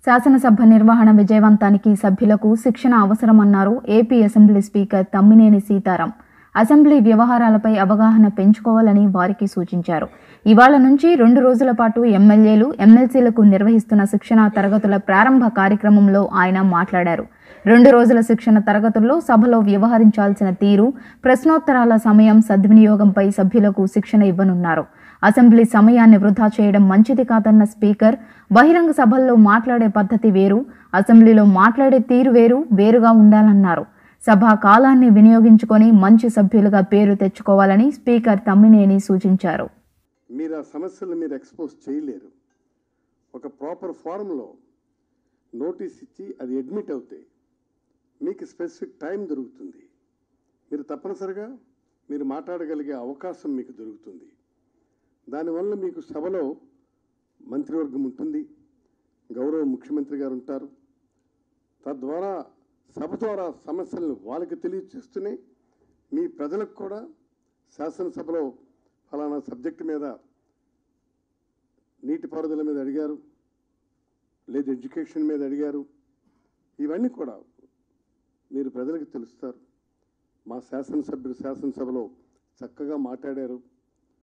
శాసనసభ నిర్వహణ విజయవంతానికి సభ్యులకు శిక్షణ అవసరమన్నారు AP assembly speaker Tammineni Sitaram assembly వ్యవహారాలపై అవగాహన పెంచుకోవాలని వారికి సూచించారు ఇవాళ నుంచి రెండు రోజుల పాటు ఎమ్మెల్యేలు ఎమ్మెల్సీలకు నిర్వహిస్తున్న శిక్షణ తరగతుల ప్రారంభ కార్యక్రమంలో ఆయన మాట్లాడారు రెండు రోజుల శిక్షణ తరగతుల్లో సభలో వ్యవహరించాల్సిన తీరు ప్రశ్నోత్తరాల సమయం సద్వినియోగంపై సభ్యులకు శిక్షణ ఇవ్వనున్నారు అసెంబ్లీ సమయాన్ని వృధా చేయడం మంచిది కాదన్న స్పీకర్ బహిరంగ సభల్లో మాట్లాడే పద్ధతి వేరు అసెంబ్లీలో మాట్లాడే తీరు వేరు వేరుగా ఉండాలన్నారు సభా కాలాన్ని వినియోగించుకొని మంచి సభ్యులుగా పేరు తెచ్చుకోవాలని స్పీకర్ తమ్మినేని సూచించారు మీరు ఆ సమస్యలు మీరు ఎక్స్పోజ్ చేయలేరు ఒక ప్రాపర్ ఫారంలో నోటీస్ ఇచ్చి అది అడ్మిట్ అవుతాయి మీకు స్పెసిఫిక్ టైం దొరుకుతుంది మీరు తప్పనిసరిగా మీరు మాట్లాడగలిగే అవకాశం మీకు దొరుకుతుంది దానివల్ల మీకు సభలో మంత్రివర్గం ఉంటుంది గౌరవ ముఖ్యమంత్రి గారు ఉంటారు తద్వారా సభ ద్వారా సమస్యలను వాళ్ళకి తెలియచేస్తూనే మీ ప్రజలకు కూడా శాసనసభలో ఫలానా సబ్జెక్టు మీద నీటిపారుదల మీద అడిగారు లేదు ఎడ్యుకేషన్ మీద అడిగారు ఇవన్నీ కూడా మీరు ప్రజలకు తెలుస్తారు మా శాసనసభ్యులు శాసనసభలో చక్కగా మాట్లాడారు